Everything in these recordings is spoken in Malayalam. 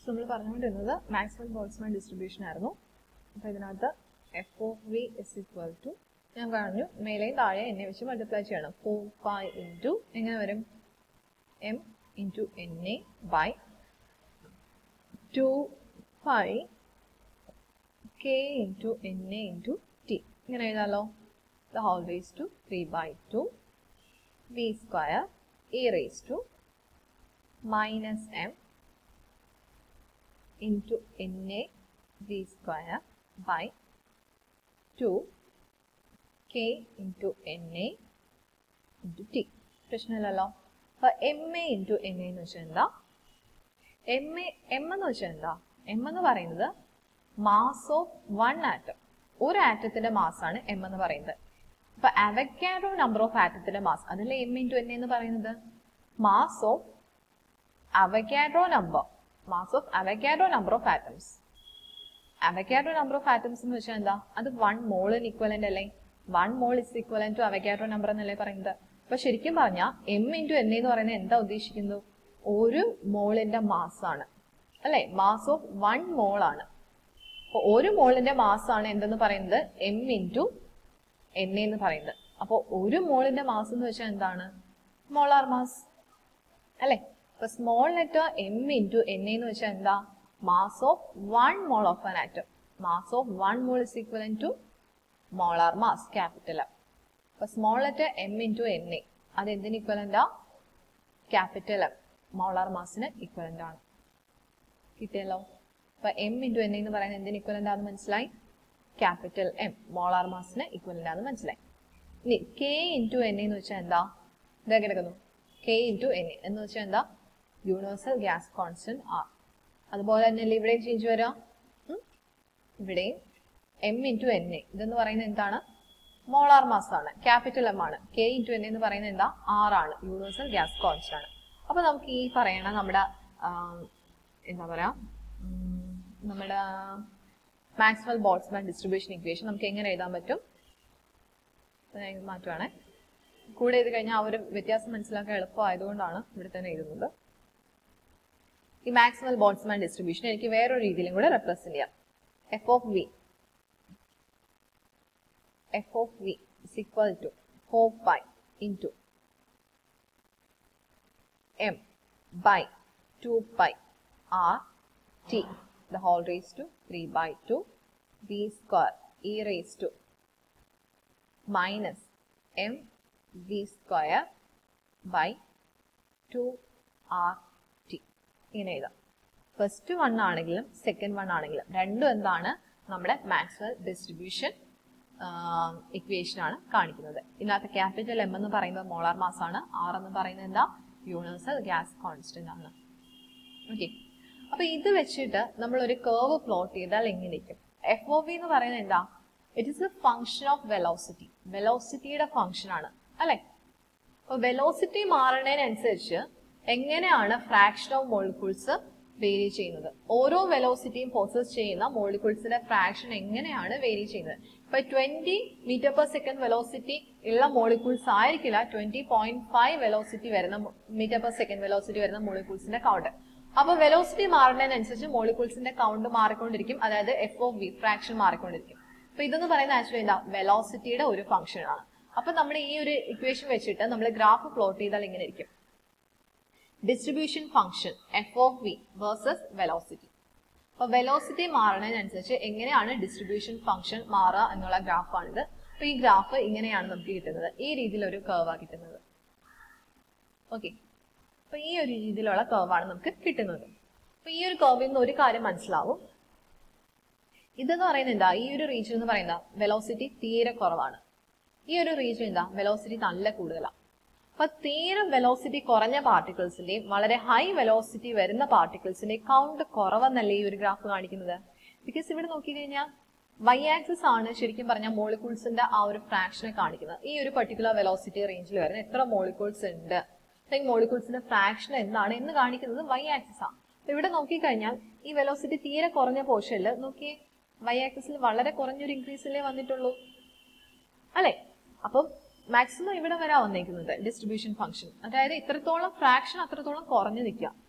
നമ്മൾ പറഞ്ഞുകൊണ്ടിരുന്നത് മാക്സിമം ബോൾസ്മാൻ ഡിസ്ട്രിബ്യൂഷൻ ആയിരുന്നു അപ്പോൾ ഇതിനകത്ത് F of V is equal to ഞാൻ പറഞ്ഞു മേലെയും താഴെ എന്നെ വെച്ച് മൾട്ടിപ്ലൈ ചെയ്യണം ഫോർ ഫൈവ് ഇൻറ്റു എങ്ങനെ വരും M into N A by two five K into N A into T ഇങ്ങനെ എഴുതാലോ the whole raise to three by two V square A raise to minus M into Na v square by 2 k into Na into t. പ്രശ്നമില്ലല്ലോ അപ്പൊ എം എ ഇൻറ്റു എൻ എന്ന് വെച്ചാൽ എന്താ എം എ എം എന്ന് വെച്ചാൽ എന്താ എം എന്ന് പറയുന്നത് മാസ് ഓഫ് വൺ ആറ്റം ഒരു ആറ്റത്തിന്റെ മാസ് ആണ് എം എന്ന് പറയുന്നത് അപ്പൊ അവക്കാഡോ നമ്പർ ഓഫ് ആറ്റത്തിന്റെ മാസ് അതല്ലേ എം ഇൻറ്റു എൻ എന്ന് പറയുന്നത് mass of Avogadro number mass of Avogadro number of atoms. Avogadro number of atoms എന്ന് വെച്ചാൽ എന്താ അത് വൺ മോളിന് ഇക്വലന്റ് അല്ലേ one mole is equivalent to Avogadro number എന്നല്ലേ പറയുന്നത് അപ്പൊ ശരിക്കും പറഞ്ഞാൽ എം ഇൻറ്റു എൻ എന്ന് പറയുന്നത് എന്താ ഉദ്ദേശിക്കുന്നത് ഒരു മോളിന്റെ മാസ് ആണ് അല്ലെ മാസ് ഓഫ് വൺ മോൾ ആണ് അപ്പൊ ഒരു മോളിന്റെ മാസ് ആണ് എന്തെന്ന് പറയുന്നത് എം ഇൻറ്റു എൻ എന്ന് പറയുന്നത് അപ്പോൾ ഒരു മോളിന്റെ മാസ് എന്ന് വെച്ചാൽ എന്താണ് മോളാർ മാസ് അല്ലേ അപ്പൊ small letter M into N എന്ന് വെച്ചാൽ എന്താ mass of one mole of an atom mass of one mole is equivalent to molar mass capital M അപ്പൊ small letter M into N A അത് എന്തിന് ഇക്വലന്റാ ക്യാപിറ്റൽ എം മോളാർ മാസിന് ഇക്വലന്റ് ആണ് കിട്ടിയല്ലോ അപ്പൊ എം ഇൻറ്റു എൻ എന്ന് പറയുന്നത് എന്തിന് ഇക്വലന്റ് ആണെന്ന് മനസ്സിലായി ക്യാപിറ്റൽ എം മോളാർ മാസിന് ഇക്വലന്റ് ആണെന്ന് മനസ്സിലായി ഇനി കെ ഇൻറ്റു എൻ എന്ന് വെച്ചാൽ എന്താ ഇതാ കിടക്കുന്നു കെ ഇൻറ്റു എൻ എന്ന് വെച്ചാൽ എന്താ യൂണിവേഴ്സൽ ഗ്യാസ് കോൺസ്റ്റന്റ് ആർ അതുപോലെ തന്നെ അല്ലേ ഇവിടെയും ചേഞ്ച് വരാം ഉം? ഇവിടെയും എം ഇൻറ്റു എൻ എ ഇതെന്ന് പറയുന്നത് എന്താണ് മോളാർ മാസ് ആണ് ക്യാപിറ്റൽ എം ആണ് കെ ഇൻറ്റു എൻ എന്ന് പറയുന്നത് എന്താ ആർ ആണ് യൂണിവേഴ്സൽ ഗ്യാസ് കോൺസ്റ്റന്റ് ആണ് അപ്പൊ നമുക്ക് ഈ പറയണ നമ്മുടെ ആ, എന്താ പറയാ ഉം, നമ്മുടെ മാക്സിമൽ ബോൾസ്മാൻ ഡിസ്ട്രിബ്യൂഷൻ ഇക്വേഷൻ നമുക്ക് എങ്ങനെ എഴുതാൻ പറ്റും അപ്പൊ ഞാൻ ഇത് മാറ്റുവാണേ കൂടെ ചെയ്ത് കഴിഞ്ഞാൽ ആ ഒരു വ്യത്യാസം മനസ്സിലാക്കാൻ എളുപ്പമായതുകൊണ്ടാണ് ഇവിടെ തന്നെ എഴുതുന്നത് ഈ മാക്സിമൽ ബോൾസ്മാൻ ഡിസ്ട്രിബ്യൂഷൻ എനിക്ക് വേറൊരു രീതിയിലും കൂടെ റെപ്രസെന്റ് ചെയ്യാം F of V F of V is equal to four pi into M by two pi R T the whole raise to three by two V square E raise to minus M V square by two R T ഇങ്ങനെ എഴുതാം ഫസ്റ്റ് വൺ ആണെങ്കിലും സെക്കൻഡ് വൺ ആണെങ്കിലും രണ്ടും എന്താണ് നമ്മുടെ മാക്സ്വൽ ഡിസ്ട്രിബ്യൂഷൻ ഇക്വേഷൻ ആണ് കാണിക്കുന്നത് ഇതിനകത്ത് ക്യാപിറ്റൽ എം എന്ന് പറയുന്നത് മോളാർ മാസ് ആണ് ആർ എന്ന് പറയുന്നത് എന്താ യൂണിവേഴ്സൽ ഗ്യാസ് കോൺസ്റ്റന്റ് ആണ് ഓക്കെ അപ്പൊ ഇത് വെച്ചിട്ട് നമ്മൾ ഒരു കേർവ് പ്ലോട്ട് ചെയ്താൽ എങ്ങനെയിരിക്കും എഫ് ഒ വി എന്ന് പറയുന്നത് എന്താ it is a function of velocity വെലോസിറ്റിയുടെ ഫംഗ്ഷൻ ആണ് അല്ലെ അപ്പൊ വെലോസിറ്റി മാറുന്നതിനനുസരിച്ച് എങ്ങനെയാണ് ഫ്രാക്ഷൻ ഓഫ് മോളിക്യൂൾസ് വേരി ചെയ്യുന്നത് ഓരോ വെലോസിറ്റിയും പോസസ് ചെയ്യുന്ന മോളിക്യൂൾസിന്റെ ഫ്രാക്ഷൻ എങ്ങനെയാണ് വേരി ചെയ്യുന്നത് ഇപ്പൊ twenty metre per second velocity ഉള്ള മോളിക്യൂൾസ് ആയിരിക്കില്ല ട്വന്റി പോയിന്റ് ഫൈവ് വെലോസിറ്റി വരുന്ന മീറ്റർ പെർ സെക്കൻഡ് വെലോസിറ്റി വരുന്ന മോളിക്യൂൾസിന്റെ കൗണ്ട് അപ്പൊ വെലോസിറ്റി മാറുന്നതിനനുസരിച്ച് മോളിക്യൂൾസിന്റെ കൗണ്ട് മാറിക്കൊണ്ടിരിക്കും അതായത് എഫ് ഓഫ് വി ഫ്രാക്ഷൻ മാറിക്കൊണ്ടിരിക്കും അപ്പൊ ഇതെന്ന് പറയുന്നത് ആക്ച്വലി എന്താ വെലോസിറ്റിയുടെ ഒരു ഫംഗ്ഷൻ ആണ് അപ്പൊ നമ്മൾ ഈ ഒരു ഇക്വേഷൻ വെച്ചിട്ട് നമ്മൾ ഗ്രാഫ് പ്ലോട്ട് ചെയ്താൽ ഇങ്ങനെ ഇരിക്കും distribution function F of V versus velocity അപ്പൊ വെലോസിറ്റി മാറുന്നതിനനുസരിച്ച് എങ്ങനെയാണ് ഡിസ്ട്രിബ്യൂഷൻ ഫംഗ്ഷൻ മാറുക എന്നുള്ള ഗ്രാഫാണിത് അപ്പൊ ഈ ഗ്രാഫ് ഇങ്ങനെയാണ് നമുക്ക് കിട്ടുന്നത് ഈ രീതിയിൽ ഒരു കർവാ കിട്ടുന്നത് ഓക്കെ അപ്പൊ ഈ ഒരു രീതിയിലുള്ള കർവാണ് നമുക്ക് കിട്ടുന്നത് അപ്പൊ ഈ ഒരു കർവിൽ നിന്ന് ഒരു കാര്യം മനസ്സിലാവും ഇതെന്ന് പറയുന്നത് എന്താ ഈ ഒരു റീജിയൻ എന്ന് പറയുന്നത് വെലോസിറ്റി തീരെ കുറവാണ് ഈ ഒരു റീജിയൻ എന്താ വെലോസിറ്റി നല്ല കൂടുതലാണ് അപ്പൊ തീരെ വെലോസിറ്റി കുറഞ്ഞ പാർട്ടിക്കിൾസിന്റെയും വളരെ ഹൈ വെലോസിറ്റി വരുന്ന പാർട്ടിക്കിൾസിന്റെയും കൗണ്ട് കുറവെന്നല്ലേ ഈ ഒരു ഗ്രാഫ് കാണിക്കുന്നത് ബിക്കോസ് ഇവിടെ നോക്കിക്കഴിഞ്ഞാൽ വൈ ആക്സിസ് ആണ് ശരിക്കും പറഞ്ഞാൽ മോളിക്യൂൾസിന്റെ ആ ഒരു ഫ്രാക്ഷനെ കാണിക്കുന്നത് ഈ ഒരു പർട്ടിക്കുലർ വെലോസിറ്റി റേഞ്ചിൽ വരുന്ന എത്ര മോളിക്യൂൾസ് ഉണ്ട് അല്ലെങ്കിൽ മോളിക്യൂൾസിന്റെ ഫ്രാക്ഷൻ എന്താണ് എന്ന് കാണിക്കുന്നത് വൈ ആക്സിസ് ആണ് അപ്പൊ ഇവിടെ നോക്കിക്കഴിഞ്ഞാൽ ഈ വെലോസിറ്റി തീരെ കുറഞ്ഞ പോർഷനിൽ നോക്കിയേ വൈ ആക്സിസിൽ വളരെ കുറഞ്ഞൊരു ഇൻക്രീസിലേ വന്നിട്ടുള്ളൂ അല്ലെ അപ്പം മാക്സിമം ഇവിടെ വരാ വന്നേക്കുന്നത് ഡിസ്ട്രിബ്യൂഷൻ ഫംഗ്ഷൻ അതായത് ഇത്രത്തോളം ഫ്രാക്ഷൻ അത്രത്തോളം കുറഞ്ഞു നിൽക്കുക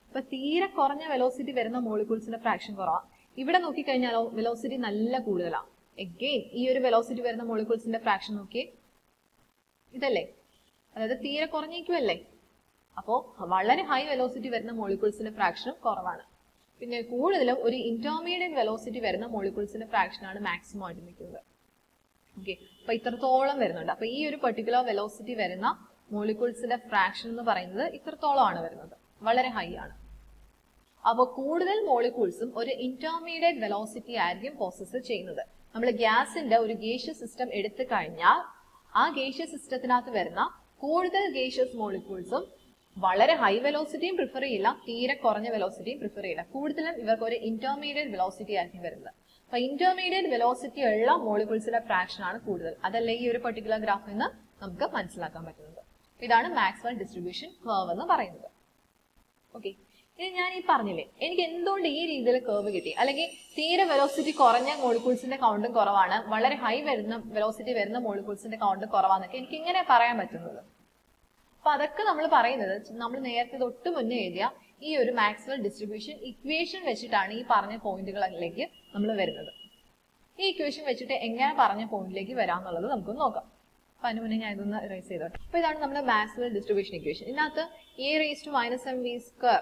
അപ്പൊ തീരെ കുറഞ്ഞ വെലോസിറ്റി വരുന്ന മോളിക്യൂൾസിന്റെ ഫ്രാക്ഷൻ കുറവാണ് ഇവിടെ നോക്കിക്കഴിഞ്ഞാലോ വെലോസിറ്റി നല്ല കൂടുതലാണ് എഗെയിൻ ഈ ഒരു വെലോസിറ്റി വരുന്ന മോളിക്യൂൾസിന്റെ ഫ്രാക്ഷൻ നോക്കിയേ ഇതല്ലേ അതായത് തീരെ കുറഞ്ഞേക്കുമല്ലേ അപ്പോൾ വളരെ ഹൈ വെലോസിറ്റി വരുന്ന മോളിക്യൂൾസിന്റെ ഫ്രാക്ഷനും കുറവാണ് പിന്നെ കൂടുതലും ഒരു ഇന്റർമീഡിയറ്റ് വെലോസിറ്റി വരുന്ന മോളിക്യൂൾസിന്റെ ഫ്രാക്ഷനാണ് മാക്സിമം ആയിട്ട് നിൽക്കുന്നത് ഓക്കെ അപ്പൊ ഇത്രത്തോളം വരുന്നുണ്ട് അപ്പൊ ഈ ഒരു പെർട്ടിക്കുലർ വെലോസിറ്റി വരുന്ന മോളിക്യൂൾസിന്റെ ഫ്രാക്ഷൻ എന്ന് പറയുന്നത് ഇത്രത്തോളമാണ് വരുന്നത് വളരെ ഹൈ ആണ് അപ്പോൾ കൂടുതൽ മോളിക്യൂൾസും ഒരു ഇന്റർമീഡിയറ്റ് വെലോസിറ്റി ആയിരിക്കും പ്രോസസ്സ് ചെയ്യുന്നത് നമ്മൾ ഗ്യാസിന്റെ ഒരു ഗേഷ്യസ് സിസ്റ്റം എടുത്തു കഴിഞ്ഞാൽ ആ ഗേഷ്യസ് സിസ്റ്റത്തിനകത്ത് വരുന്ന കൂടുതൽ ഗേഷ്യസ് മോളിക്യൂൾസും വളരെ ഹൈ വെലോസിറ്റിയും പ്രിഫർ ചെയ്യില്ല തീരെ കുറഞ്ഞ വെലോസിറ്റിയും പ്രിഫർ ചെയ്യില്ല കൂടുതലും ഇവർക്ക് ഒരു ഇന്റർമീഡിയറ്റ് വെലോസിറ്റി ആയിരിക്കും വരുന്നത് അപ്പൊ ഇന്റർമീഡിയറ്റ് വെലോസിറ്റി ഉള്ള മോളിക്യൂൾസിന്റെ ഫ്രാക്ഷൻ ആണ് കൂടുതൽ അതല്ല ഈ ഒരു പെർട്ടിക്കുലർ ഗ്രാഫിൽ നിന്ന് നമുക്ക് മനസ്സിലാക്കാൻ പറ്റുന്നത് ഇതാണ് മാക്സ്വൽ ഡിസ്ട്രിബ്യൂഷൻ കർവ് എന്ന് പറയുന്നത് ഓക്കെ ഇനി ഞാൻ ഈ പറഞ്ഞില്ലേ എനിക്ക് എന്തുകൊണ്ട് ഈ രീതിയിൽ കർവ് കിട്ടി അല്ലെങ്കിൽ തീരെ വെലോസിറ്റി കുറഞ്ഞ മോളിക്യൂൾസിന്റെ കൗണ്ടും കുറവാണ് വളരെ ഹൈ വരുന്ന വെലോസിറ്റി വരുന്ന മോളിക്യൂൾസിന്റെ കൗണ്ട് കുറവാന്നൊക്കെ എനിക്ക് ഇങ്ങനെ പറയാൻ പറ്റുന്നത് അപ്പൊ അതൊക്കെ നമ്മൾ പറയുന്നത് നമ്മൾ നേരത്തെ തൊട്ട് മുന്നേ എഴുതിയ ഈ ഒരു മാക്സ്വൽ ഡിസ്ട്രിബ്യൂഷൻ ഇക്വേഷൻ വെച്ചിട്ടാണ് ഈ പറഞ്ഞ പോയിന്റുകളിലേക്ക് നമ്മൾ വരുന്നത് ഈ ഇക്വേഷൻ വെച്ചിട്ട് എങ്ങനെ പറഞ്ഞ പോയിന്റിലേക്ക് വരാമെന്നുള്ളത് നമുക്ക് നോക്കാം അപ്പൊ അതിന് മുന്നേ ഞാൻ ഇതൊന്ന് റേസ് ചെയ്തോട്ടെ അപ്പൊ ഇതാണ് നമ്മുടെ മാക്സ്വൽ ഡിസ്ട്രിബ്യൂഷൻ ഇക്വേഷൻ ഇതിനകത്ത് E raise to minus M V square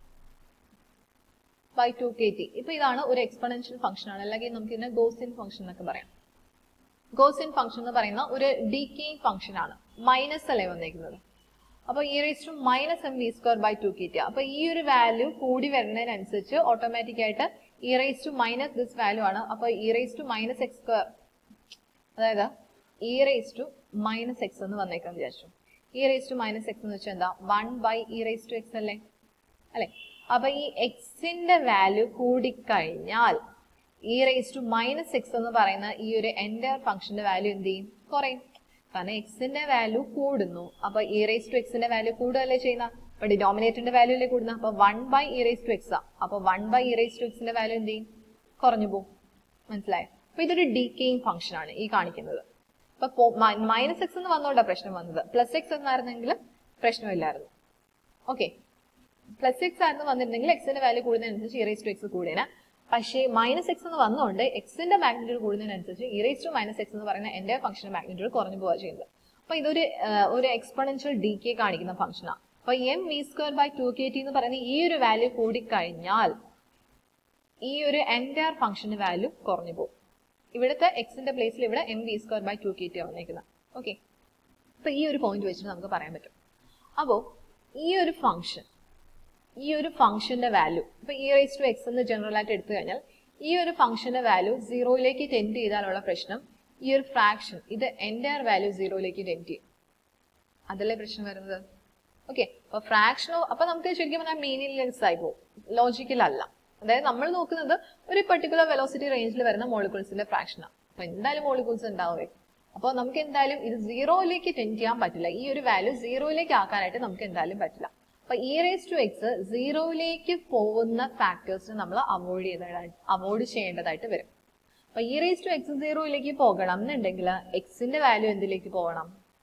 by two K T ഇപ്പൊ ഇതാണ് ഒരു എക്സ്പൊണൻഷ്യൽ ഫംഗ്ഷൻ ആണ് അല്ലെങ്കിൽ നമുക്ക് ഇതിനെ ഗോസിൻ ഫംഗ്ഷൻ എന്നൊക്കെ പറയാം ഗോസിൻ ഫംഗ്ഷൻ എന്ന് പറയുന്ന ഒരു ഡിക്കേയിങ് ഫംഗ്ഷൻ ആണ് മൈനസ് അല്ലേ വന്നേക്കുന്നത് അപ്പൊ E raise to minus M V square by two K T അപ്പൊ ഈ ഒരു വാല്യൂ കൂടി വരുന്നതിനനുസരിച്ച് ഓട്ടോമാറ്റിക് ആയിട്ട് E raise to minus this value ആണ് അപ്പൊ E raise to minus X square അതായത് E raise to minus X എന്ന് വന്നേക്കാൻ വിചാരിച്ചു E raise to minus X എന്ന് വെച്ചാൽ എന്താ one by E raise to X അല്ലേ അല്ലെ അപ്പൊ ഈ എക്സിന്റെ വാല്യൂ കൂടിക്കഴിഞ്ഞാൽ E raise to minus X എന്ന് പറയുന്ന ഈ ഒരു എൻറ്റയർ ഫംഗ്ഷന്റെ വാല്യൂ എന്ത് ചെയ്യും കുറയും കാരണം എക്സിന്റെ വാല്യൂ കൂടുന്നു അപ്പൊ ഇ റേസ് ടു എക്സിന്റെ വാല്യൂ കൂടുതലല്ലേ ചെയ്യുന്ന അപ്പൊ ഡിനോമിനേറ്ററിന്റെ വാല്യൂ അല്ലേ കൂടുന്ന അപ്പൊ one by E raise to X അപ്പൊ one by E raise to എക്സിന്റെ വാല്യൂ എന്ത് ചെയ്യും കുറഞ്ഞു പോകും മനസ്സിലായോ അപ്പൊ ഇതൊരു ഡീക്കേയിങ് ഫംഗ്ഷൻ ആണ് ഈ കാണിക്കുന്നത് അപ്പൊ മൈനസ് എക്സ് എന്ന് വന്നോണ്ടാ പ്രശ്നം വന്നത് പ്ലസ് എക്സ് എന്നായിരുന്നെങ്കിൽ പ്രശ്നമില്ലായിരുന്നു ഓക്കെ പ്ലസ് എക്സ് ആയിരുന്നു വന്നിരുന്നെങ്കിൽ എക്സിന്റെ വാല്യൂ കൂടുന്നതിനനുസരിച്ച് ഇറേസ് ടു എക്സ് കൂടിയേനെ പക്ഷേ മൈനസ് എക്സ് എന്ന് വന്നുകൊണ്ട് എക്സിന്റെ മാഗ്നിറ്റ്യൂഡ് കൂടുന്നതിനനുസരിച്ച് ഇറേസ് ടു മൈനസ് എക്സ് എന്ന് പറയുന്ന എന്റെ ഫംഗ്ഷന്റെ മാഗ്നിറ്റ്യൂഡ് കുറഞ്ഞു പോവുക ചെയ്യുന്നത് അപ്പൊ ഇതൊരു ഒരു എക്സ്പൊണൻഷ്യൽ ഡി കെ കാണിക്കുന്ന ഫംഗ്ഷനാണ് അപ്പൊ M V square by two K T എന്ന് പറയുന്ന ഈ ഒരു വാല്യൂ കൂടിക്കഴിഞ്ഞാൽ ഈ ഒരു എൻറ്റയർ ഫംഗ്ഷന്റെ വാല്യൂ കുറഞ്ഞു പോകും ഇവിടുത്തെ എക്സിന്റെ പ്ലേസിൽ ഇവിടെ M V square by two K T വന്നേക്കുന്നത് ഓക്കെ അപ്പൊ ഈ ഒരു പോയിന്റ് വെച്ചിട്ട് നമുക്ക് പറയാൻ പറ്റും അപ്പോ ഈ ഒരു ഫംഗ്ഷൻ ഈ ഒരു ഫംഗ്ഷന്റെ വാല്യൂ ഇപ്പൊ ഇ റേസ് ടു എക്സ് എന്ന് ജനറൽ ആയിട്ട് എടുത്തു കഴിഞ്ഞാൽ ഈ ഒരു ഫംഗ്ഷന്റെ വാല്യൂ സീറോയിലേക്ക് ടെൻഡ് ചെയ്താലുള്ള പ്രശ്നം ഈ ഒരു ഫ്രാക്ഷൻ ഇത് എൻറ്റയർ വാല്യൂ സീറോയിലേക്ക് ടെൻഡ് ചെയ്യും അതല്ലേ പ്രശ്നം വരുന്നത് ഓക്കെ അപ്പൊ ഫ്രാക്ഷനോ അപ്പൊ നമുക്ക് ശരിക്കും പറഞ്ഞാൽ മീനിങ്ലെസ് ആയി പോകും ലോജിക്കൽ അല്ല അതായത് നമ്മൾ നോക്കുന്നത് ഒരു പെർട്ടിക്കുലർ വെലോസിറ്റി റേഞ്ചിൽ വരുന്ന മോളിക്യൂൾസിന്റെ ഫ്രാക്ഷനാണ് അപ്പൊ എന്തായാലും മോളിക്യൂൾസ് ഉണ്ടാവേ അപ്പോൾ നമുക്ക് എന്തായാലും ഇത് സീറോയിലേക്ക് ടെൻഡ് ചെയ്യാൻ പറ്റില്ല ഈ ഒരു വാല്യൂ സീറോയിലേക്ക് ആക്കാനായിട്ട് നമുക്ക് എന്തായാലും പറ്റില്ല അപ്പൊ ഇ റേസ് ടു എക്സ് സീറോയിലേക്ക് പോകുന്ന ഫാക്ടേഴ്സിനെ നമ്മൾ അവോയ്ഡ് ചെയ്തതായിട്ട് അവോയ്ഡ് ചെയ്യേണ്ടതായിട്ട് വരും അപ്പൊ ഇ റേസ് ടു എക്സ് സീറോയിലേക്ക് പോകണം എന്നുണ്ടെങ്കിൽ എക്സിന്റെ വാല്യൂ എന്തിലേക്ക് പോകണം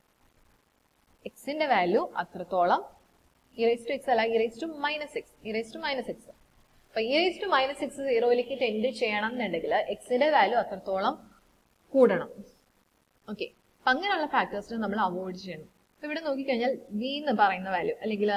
എക്സിന്റെ വാല്യൂ അത്രത്തോളം ഇറേസ് ടു എക്സ് അല്ല E raise to minus X E raise to minus X അപ്പൊ ഇറേസ് ടു മൈനസ് എക്സ് സീറോയിലേക്ക് ടെൻഡ് ചെയ്യണം എന്നുണ്ടെങ്കിൽ എക്സിന്റെ വാല്യൂ അത്രത്തോളം കൂടണം ഓക്കെ അപ്പൊ അങ്ങനെയുള്ള ഫാക്ടേഴ്സിനെ നമ്മൾ അവോയ്ഡ് ചെയ്യണം അപ്പൊ ഇവിടെ നോക്കിക്കഴിഞ്ഞാൽ വി എന്ന് പറയുന്ന വാല്യൂ അല്ലെങ്കിൽ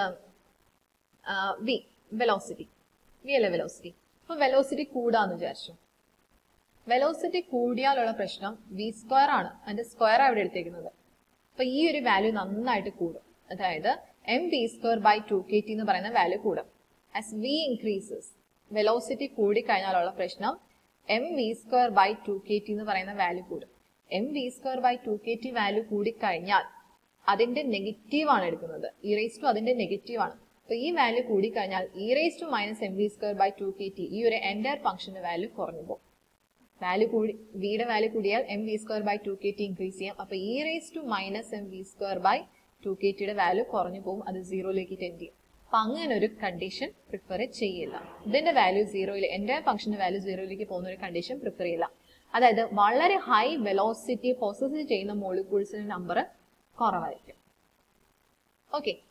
വി വെലോസിറ്റി വി അല്ലേ വെലോസിറ്റി അപ്പൊ വെലോസിറ്റി കൂടാന്ന് വിചാരിച്ചു വെലോസിറ്റി കൂടിയാലുള്ള പ്രശ്നം വി സ്ക്വയർ ആണ് അതിന്റെ സ്ക്വയർ അവിടെ എടുത്തേക്കുന്നത് അപ്പൊ ഈ ഒരു വാല്യൂ നന്നായിട്ട് കൂടും അതായത് M V square by two K T എന്ന് പറയുന്ന വാല്യൂ കൂടും ആസ് വി ഇൻക്രീസസ് വെലോസിറ്റി കൂടി കഴിഞ്ഞാലുള്ള പ്രശ്നം M V square by two K T എന്ന് പറയുന്ന വാല്യൂ കൂടും M V square by two K T value കൂടിക്കഴിഞ്ഞാൽ അതിന്റെ നെഗറ്റീവ് ആണ് എടുക്കുന്നത് ഇറേസ് ടു അതിന്റെ നെഗറ്റീവ് ആണ് അപ്പൊ ഈ വാല്യൂ കൂടിക്കഴിഞ്ഞാൽ E raise to minus M V square by two K T ഈ ഒരു എൻറ്റയർ ഫംഗ്ഷന്റെ വാല്യൂ കുറഞ്ഞു പോകും വാല്യൂ കൂടി വിയുടെ വാല്യൂ കൂടിയാൽ M V square by two K T increase ചെയ്യാം അപ്പൊ E raise to minus M V square by two K ടിയുടെ വാല്യൂ കുറഞ്ഞു പോകും അത് സീറോയിലേക്ക് ടെൻഡ് ചെയ്യും അപ്പൊ അങ്ങനെ ഒരു കണ്ടീഷൻ പ്രിഫർ ചെയ്യില്ല ഇതിന്റെ വാല്യൂ സീറോയിൽ എന്റെ ഫംഗ്ഷന്റെ വാല്യൂ സീറോയിലേക്ക് പോകുന്ന ഒരു കണ്ടീഷൻ പ്രിഫർ ചെയ്യില്ല അതായത് വളരെ ഹൈ വെലോസിറ്റി പ്രോസസ് ചെയ്യുന്ന മോളിക്യൂൾസിന്റെ നമ്പർ കുറവായിരിക്കും ഓക്കെ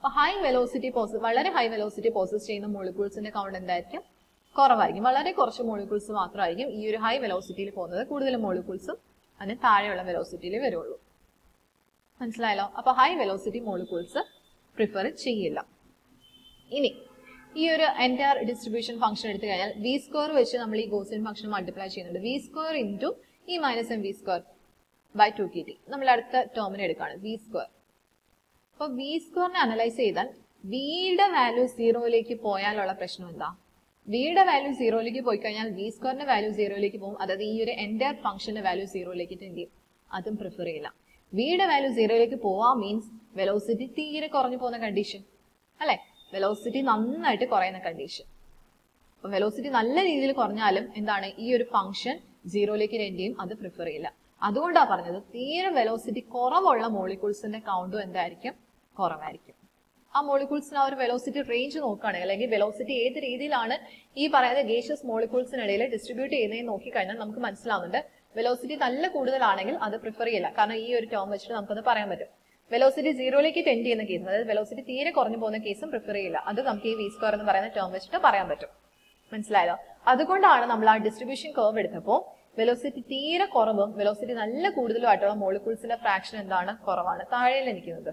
അപ്പൊ ഹൈ വെലോസിറ്റി പോസസ് വളരെ ഹൈ വെലോസിറ്റി പോസസ് ചെയ്യുന്ന മോളിക്യൂൾസിന്റെ കൗണ്ട് എന്തായിരിക്കും കുറവായിരിക്കും വളരെ കുറച്ച് മോളിക്യൂൾസ് മാത്രമായിരിക്കും ഈ ഒരു ഹൈ വെലോസിറ്റിയിൽ പോകുന്നത് കൂടുതൽ മോളിക്യൂൾസും അതിന് താഴെയുള്ള വെലോസിറ്റിയിൽ വരുള്ളൂ മനസ്സിലായല്ലോ അപ്പൊ ഹൈ വെലോസിറ്റി മോളിക്യൂൾസ് പ്രിഫർ ചെയ്യില്ല ഇനി ഈ ഒരു എൻറ്റയർ ഡിസ്ട്രിബ്യൂഷൻ ഫംഗ്ഷൻ എടുത്തു കഴിഞ്ഞാൽ വി സ്ക്വയർ വെച്ച് നമ്മൾ ഈ ഗോസിൻ ഫംഗ്ഷൻ മൾട്ടിപ്ലൈ ചെയ്യുന്നുണ്ട് വി സ്ക്വയർ ഇൻറ്റു ഈ minus M V square by two K T നമ്മൾ അടുത്ത ടേമിനെ എടുക്കുകയാണ് വി സ്ക്വയർ അപ്പൊ വി സ്ക്വയറിനെ അനലൈസ് ചെയ്താൽ വിയുടെ വാല്യൂ സീറോയിലേക്ക് പോയാലുള്ള പ്രശ്നം എന്താ വിയുടെ വാല്യൂ സീറോയിലേക്ക് പോയി കഴിഞ്ഞാൽ വി സ്ക്വയറിന്റെ വാല്യൂ സീറോയിലേക്ക് പോകും അതായത് ഈ ഒരു എൻറ്റയർ ഫംഗ്ഷന്റെ വാല്യൂ സീറോയിലേക്ക് ടെൻഡ് ചെയ്യും അതും പ്രിഫർ ചെയ്യില്ല വിയുടെ വാല്യൂ സീറോയിലേക്ക് പോവാ മീൻസ് വെലോസിറ്റി തീരെ കുറഞ്ഞു പോകുന്ന കണ്ടീഷൻ അല്ലെ വെലോസിറ്റി നന്നായിട്ട് കുറയുന്ന കണ്ടീഷൻ അപ്പൊ വെലോസിറ്റി നല്ല രീതിയിൽ കുറഞ്ഞാലും എന്താണ് ഈ ഒരു ഫംഗ്ഷൻ സീറോയിലേക്ക് ടെൻഡ് ചെയ്യും അത് പ്രിഫർ ചെയ്യില്ല അതുകൊണ്ടാണ് പറഞ്ഞത് തീരെ വെലോസിറ്റി കുറവുള്ള മോളിക്യൂൾസിന്റെ കൗണ്ടും എന്തായിരിക്കും കുറവായിരിക്കും ആ മോളിക്യൂൾസിന് ആ ഒരു വെലോസിറ്റി റേഞ്ച് നോക്കുകയാണെങ്കിൽ അല്ലെങ്കിൽ വെലോസിറ്റി ഏത് രീതിയിലാണ് ഈ പറയുന്ന ഗേഷ്യസ് മോളിക്യൂൾസിനിടയിൽ ഡിസ്ട്രിബ്യൂട്ട് ചെയ്യുന്നതെന്ന് നോക്കിക്കഴിഞ്ഞാൽ നമുക്ക് മനസ്സിലാവുന്നുണ്ട് വെലോസിറ്റി നല്ല കൂടുതലാണെങ്കിൽ അത് പ്രിഫർ ചെയ്യില്ല കാരണം ഈ ഒരു ടേം വെച്ചിട്ട് നമുക്കത് പറയാൻ പറ്റും വെലോസിറ്റി സീറോയിലേക്ക് ടെൻഡ് ചെയ്യുന്ന കേസ് അതായത് വെലോസിറ്റി തീരെ കുറഞ്ഞു പോകുന്ന കേസും പ്രിഫർ ചെയ്യില്ല അത് നമുക്ക് ഈ വി സ്ക്വയർ എന്ന് പറയുന്ന ടേം വെച്ചിട്ട് പറയാൻ പറ്റും മനസ്സിലായല്ലോ അതുകൊണ്ടാണ് നമ്മൾ ആ ഡിസ്ട്രിബ്യൂഷൻ കർവ് എടുത്തപ്പോൾ വെലോസിറ്റി തീരെ കുറവും വെലോസിറ്റി നല്ല കൂടുതലുമായിട്ടുള്ള മോളിക്യൂൾസിന്റെ ഫ്രാക്ഷൻ എന്താണ് കുറവാണ് താഴെയിൽ നിൽക്കുന്നത്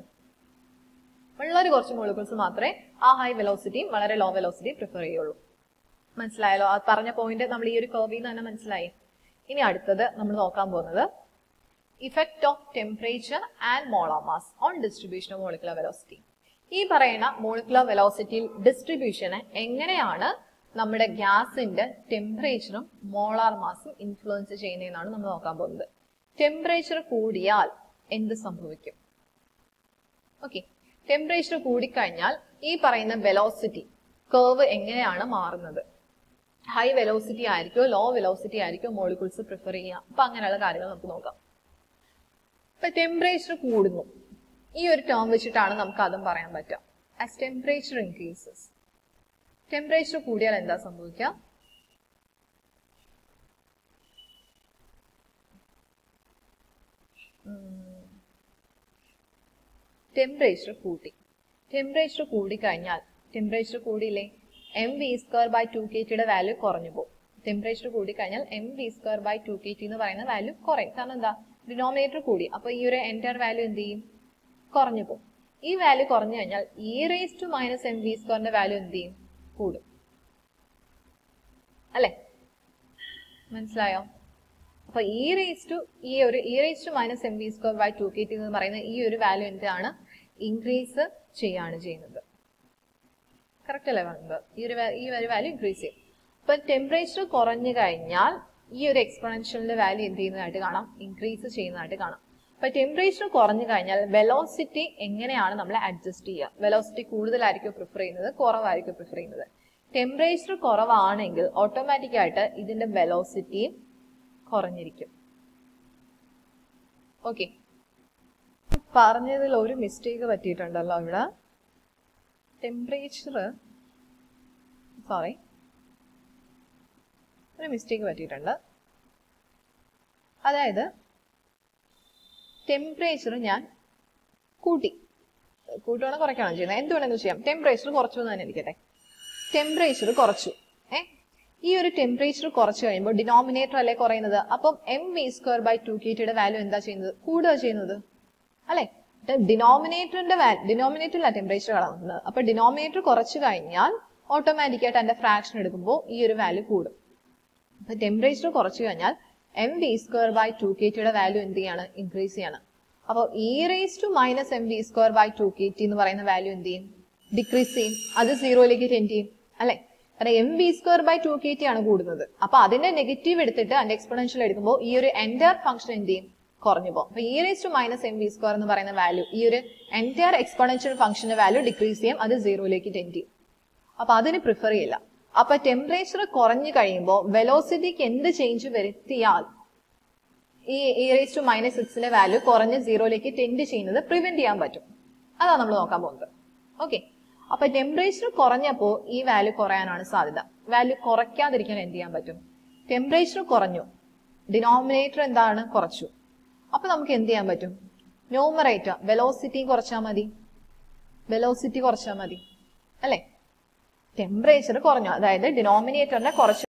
വളരെ കുറച്ച് മോളിക്യൂൾസ് മാത്രമേ ആ ഹൈ വെലോസിറ്റിയും വളരെ ലോ വെലോസിറ്റിയും പ്രിഫർ ചെയ്യുള്ളൂ മനസ്സിലായല്ലോ ആ പറഞ്ഞ പോയിന്റ് നമ്മൾ ഈ ഒരു കർവിൽ നിന്ന് തന്നെ മനസ്സിലായി ഇനി അടുത്തത് നമ്മൾ നോക്കാൻ പോകുന്നത് effect of temperature and molar mass on distribution of molecular velocity ഈ പറയുന്ന മോളിക്കുലർ വെലോസിറ്റി ഡിസ്ട്രിബ്യൂഷനെ എങ്ങനെയാണ് നമ്മുടെ ഗ്യാസിന്റെ ടെമ്പറേച്ചറും മോളാർ മാസും ഇൻഫ്ലുവൻസ് ചെയ്യുന്നതെന്നാണ് നമ്മൾ നോക്കാൻ പോകുന്നത് ടെമ്പറേച്ചർ കൂടിയാൽ എന്ത് സംഭവിക്കും ഓക്കെ ടെമ്പറേച്ചർ കൂടിക്കഴിഞ്ഞാൽ ഈ പറയുന്ന വെലോസിറ്റി കർവ് എങ്ങനെയാണ് മാറുന്നത് ഹൈ വെലോസിറ്റി ആയിരിക്കോ ലോ വെലോസിറ്റി ആയിരിക്കോ മോളിക്യൂൾസ് പ്രിഫർ ചെയ്യുക അപ്പൊ അങ്ങനെയുള്ള കാര്യങ്ങൾ നമുക്ക് നോക്കാം ഇപ്പൊ ടെമ്പറേച്ചർ കൂടുന്നു ഈ ഒരു ടേം വെച്ചിട്ടാണ് നമുക്ക് അതും പറയാൻ പറ്റുക ആസ് ടെമ്പറേച്ചർ ഇൻക്രീസസ് ടെമ്പറേച്ചർ കൂടിയാൽ എന്താ സംഭവിക്കുക ടെമ്പറേച്ചർ കൂട്ടി ടെമ്പറേച്ചർ കൂടിക്കഴിഞ്ഞാൽ ടെമ്പറേച്ചർ കൂടിയില്ലേ M V square by two K ടിയുടെ വാല്യൂ കുറഞ്ഞു പോകും ടെമ്പറേച്ചർ കൂടിക്കഴിഞ്ഞാൽ M V square by two K T എന്ന് പറയുന്ന വാല്യൂ കുറയും കാരണം എന്താ ഡിനോമിനേറ്റർ കൂടി അപ്പൊ ഈ ഒരു എൻറ്റയർ വാല്യൂ എന്ത് ചെയ്യും കുറഞ്ഞു പോകും ഈ വാല്യൂ കുറഞ്ഞു കഴിഞ്ഞാൽ E raise to minus M V സ്ക്വയറിന്റെ വാല്യൂ എന്ത് ചെയ്യും കൂടും അല്ലെ മനസ്സിലായോ അപ്പൊ ഇ റേസ് ടു ഈ ഒരു E raise to minus M V square by two K T എന്ന് പറയുന്ന ഈ ഒരു വാല്യൂ എന്താണ് ഇൻക്രീസ് ചെയ്യാണ് ചെയ്യുന്നത് കറക്റ്റ് അല്ലേ പറഞ്ഞത് ഈ ഒരു വാ- ഈ ഒരു വാല്യൂ ഇൻക്രീസ് ചെയ്യും അപ്പൊ ടെമ്പറേച്ചർ കുറഞ്ഞു കഴിഞ്ഞാൽ ഈ ഒരു എക്സ്പൊണൻഷ്യലിന്റെ വാല്യൂ എന്ത് ചെയ്യുന്നതായിട്ട് കാണാം ഇൻക്രീസ് ചെയ്യുന്നതായിട്ട് കാണാം അപ്പൊ ടെമ്പറേച്ചർ കുറഞ്ഞു കഴിഞ്ഞാൽ വെലോസിറ്റി എങ്ങനെയാണ് നമ്മൾ അഡ്ജസ്റ്റ് ചെയ്യുക വെലോസിറ്റി കൂടുതലായിരിക്കും പ്രിഫർ ചെയ്യുന്നത് കുറവായിരിക്കും പ്രിഫർ ചെയ്യുന്നത് ടെമ്പറേച്ചർ കുറവാണെങ്കിൽ ഓട്ടോമാറ്റിക് ആയിട്ട് ഇതിന്റെ വെലോസിറ്റിയും കുറഞ്ഞിരിക്കും ഓക്കെ പറഞ്ഞതിൽ ഒരു മിസ്റ്റേക്ക് പറ്റിയിട്ടുണ്ടല്ലോ ഇവിടെ ടെമ്പറേച്ചർ സോറി ഒരു മിസ്റ്റേക്ക് പറ്റിയിട്ടുണ്ട് അതായത് ടെമ്പറേച്ചർ ഞാൻ കൂട്ടി കൂട്ടുകയാണോ കുറയ്ക്കുകയാണോ ചെയ്യുന്നത് എന്ത് വേണമെങ്കിലും ചെയ്യാം ടെമ്പറേച്ചർ കുറച്ചു എന്ന് തന്നെ ഇരിക്കട്ടെ ടെമ്പറേച്ചർ കുറച്ചു ഏ ഈ ഒരു ടെമ്പറേച്ചർ കുറച്ച് കഴിയുമ്പോൾ ഡിനോമിനേറ്റർ അല്ലേ കുറയുന്നത് അപ്പം M V square by two K ടിയുടെ വാല്യൂ എന്താ ചെയ്യുന്നത് കൂടുക ചെയ്യുന്നത് അല്ലെ ഡിനോമിനേറ്ററിന്റെ ഡിനോമിനേറ്ററില്ല ടെമ്പറേച്ചർ കളയുന്നത് അപ്പൊ ഡിനോമിനേറ്റർ കുറച്ച് കഴിഞ്ഞാൽ ഓട്ടോമാറ്റിക് ആയിട്ട് എന്റെ ഫ്രാക്ഷൻ എടുക്കുമ്പോൾ ഈ ഒരു വാല്യൂ കൂടും അപ്പൊ ടെമ്പറേച്ചർ കുറച്ച് കഴിഞ്ഞാൽ M V square by two K ടിയുടെ വാല്യൂ എന്ത് ചെയ്യാണ് ഇൻക്രീസ് ചെയ്യാണ് അപ്പോൾ E raise to minus M V square by two K T എന്ന് പറയുന്ന വാല്യൂ എന്ത് ചെയ്യും ഡിക്രീസ് ചെയ്യും അത് സീറോയിലേക്ക് ടെൻഡ് ചെയ്യും അല്ലെ കാരണം M V square by two K T ആണ് കൂടുന്നത് അപ്പൊ അതിന്റെ നെഗറ്റീവ് എടുത്തിട്ട് അതിന്റെ എക്സ്പൊണൻഷ്യൽ എടുക്കുമ്പോൾ ഈ ഒരു എൻറ്റയർ ഫംഗ്ഷൻ എന്ത് ചെയ്യും കുറഞ്ഞു പോകും അപ്പൊ E raise to minus M V square എന്ന് പറയുന്ന വാല്യൂ ഈ ഒരു എൻറ്റയർ എക്സ്പൊണൻഷ്യൽ ഫംഗ്ഷന്റെ വാല്യൂ ഡിക്രീസ് ചെയ്യും അത് സീറോയിലേക്ക് ടെൻഡ് ചെയ്യും അപ്പൊ അതിന് പ്രിഫർ ചെയ്യില്ല അപ്പൊ ടെമ്പറേച്ചർ കുറഞ്ഞു കഴിയുമ്പോൾ വെലോസിറ്റിക്ക് എന്ത് ചേഞ്ച് വരുത്തിയാൽ ഈ ഇ റേസ് ടു മൈനസ് സിക്സിന്റെ വാല്യൂ കുറഞ്ഞ് സീറോയിലേക്ക് ടെൻഡ് ചെയ്യുന്നത് പ്രിവെന്റ് ചെയ്യാൻ പറ്റും അതാണ് നമ്മൾ നോക്കാൻ പോകുന്നത് ഓക്കെ അപ്പൊ ടെമ്പറേച്ചർ കുറഞ്ഞപ്പോൾ ഈ വാല്യൂ കുറയാനാണ് സാധ്യത വാല്യൂ കുറയ്ക്കാതിരിക്കാൻ എന്ത് ചെയ്യാൻ പറ്റും ടെമ്പറേച്ചർ കുറഞ്ഞു ഡിനോമിനേറ്റർ എന്താണ് കുറച്ചു അപ്പൊ നമുക്ക് എന്ത് ചെയ്യാൻ പറ്റും ന്യൂമറേറ്റർ വെലോസിറ്റിയും കുറച്ചാൽ മതി വെലോസിറ്റി കുറച്ചാൽ മതി അല്ലേ ടെമ്പറേച്ചർ കുറഞ്ഞു അതായത് ഡിനോമിനേറ്ററിനെ കുറച്ച്